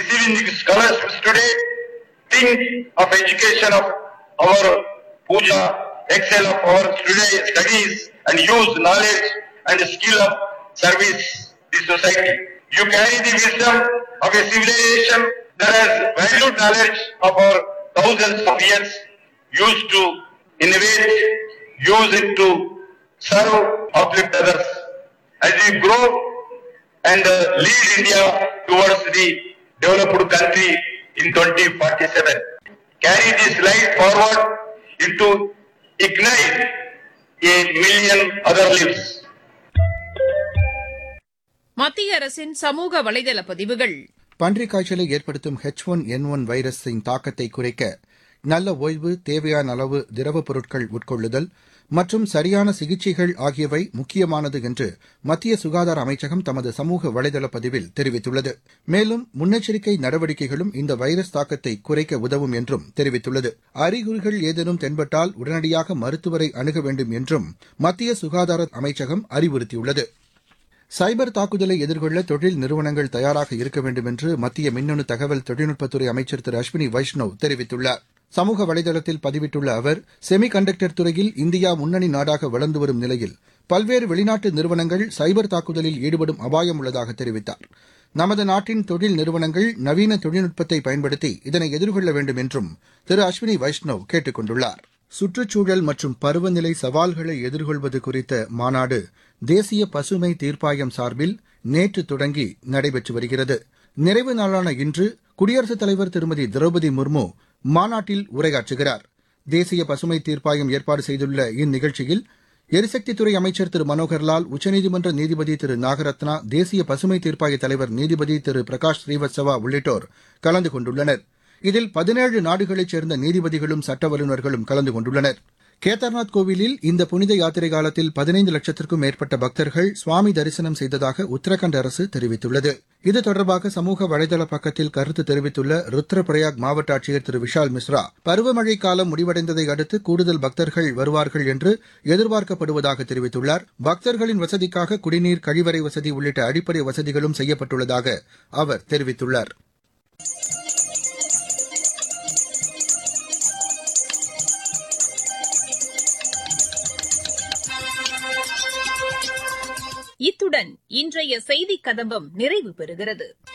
receiving scholarships today. Think of education of our puja, excel of our today studies and use knowledge and skill of service the society. You carry the wisdom of a civilization that has valued knowledge of our thousands of years, used to innovate, use it to serve, uplift others. As we grow and uh, lead India towards the developed country in 2047. Carry this light forward into ignite a million other lives. மத்திய அரசின் சமூக வலைதள பதிவுகள் பன்றிக் காய்ச்சலை ஏற்படுத்தும் H one என் one வைரஸின் தாக்கத்தை குறைக்க நல்ல ஓய்வு தேவையான அளவு திரவப் பொருட்கள் உட்கொள்ளுதல் மற்றும் சரியான சிகிச்சைகள் ஆகியவை முக்கியமானது என்று மத்திய சுகாதார அமைச்சகம் தமது சமூக வலைதள பதிவில் தெரிவித்துள்ளது மேலும் முன்னெச்சரிக்கை நடவடிக்கைகளும் இந்த வைரஸ் தாக்கத்தை குறைக்க உதவும் என்றும் தெரிவித்துள்ளது அறிகுறிகள் ஏதேனும் தென்பட்டால் உடனடியாக மருத்துவரை அணுக வேண்டும் என்றும் மத்திய சுகாதார அமைச்சகம் அறிவுறுத்தியுள்ளது சைபர் தாக்குதலை எதிர்கொள்ள தொழில் நிறுவனங்கள் தயாராக இருக்க வேண்டும் என்று மத்திய மின்னணு தகவல் தொழில்நுட்பத்துறை அமைச்சர் திரு அஸ்வினி வைஷ்ணவ் தெரிவித்துள்ளார் சமூக வலைதளத்தில் பதிவிட்டுள்ள அவர் செமி கண்டக்டர் துறையில் இந்தியா முன்னணி நாடாக வளர்ந்து வரும் நிலையில் பல்வேறு வெளிநாட்டு நிறுவனங்கள் சைபர் தாக்குதலில் ஈடுபடும் அபாயம் உள்ளதாக தெரிவித்தார் நமது நாட்டின் தொழில் நிறுவனங்கள் நவீன தொழில்நுட்பத்தை பயன்படுத்தி இதனை எதிர்கொள்ள வேண்டும் என்றும் திரு அஸ்வினி வைஷ்ணவ் கேட்டுக் கொண்டுள்ளார் சுற்றுச்சூழல் மற்றும் பருவநிலை சவால்களை எதிர்கொள்வது குறித்த மாநாடு தேசிய பசுமை தீர்ப்பாயம் சார்பில் நேற்று தொடங்கி நடைபெற்று வருகிறது நிறைவு நாளான இன்று குடியரசுத் தலைவர் திருமதி திரௌபதி முர்மு மாநாட்டில் உரையாற்றுகிறார் தேசிய பசுமை தீர்ப்பாயம் ஏற்பாடு செய்துள்ள இந்நிகழ்ச்சியில் எரிசக்தித்துறை அமைச்சர் திரு மனோகர்லால் உச்சநீதிமன்ற நீதிபதி திரு நாகரத்னா தேசிய பசுமை தீர்ப்பாய தலைவர் நீதிபதி திரு பிரகாஷ் ஸ்ரீவத்சவா உள்ளிட்டோர் கலந்து கொண்டுள்ளனர் இதில் பதினேழு நாடுகளைச் சேர்ந்த நீதிபதிகளும் சட்ட வல்லுநர்களும் கலந்து கொண்டுள்ளனர் கேதார்நாத் கோவிலில் இந்த புனித யாத்திரை காலத்தில் பதினைந்து லட்சத்திற்கும் மேற்பட்ட பக்தர்கள் சுவாமி தரிசனம் செய்ததாக உத்தரகண்ட் அரசு தெரிவித்துள்ளது இது தொடர்பாக சமூக வலைதள பக்கத்தில் கருத்து தெரிவித்துள்ள ருத்ரபிரயாக் மாவட்ட ஆட்சியர் திரு விஷால் மிஸ்ரா பருவமழை காலம் முடிவடைந்ததை அடுத்து கூடுதல் பக்தர்கள் வருவார்கள் என்று எதிர்பார்க்கப்படுவதாக தெரிவித்துள்ளார் பக்தர்களின் வசதிக்காக குடிநீர் கழிவறை வசதி உள்ளிட்ட அடிப்படை வசதிகளும் செய்யப்பட்டுள்ளதாக அவர் தெரிவித்துள்ளார் இத்துடன் இன்றைய செய்திக் கதம்பம் நிறைவு பெறுகிறது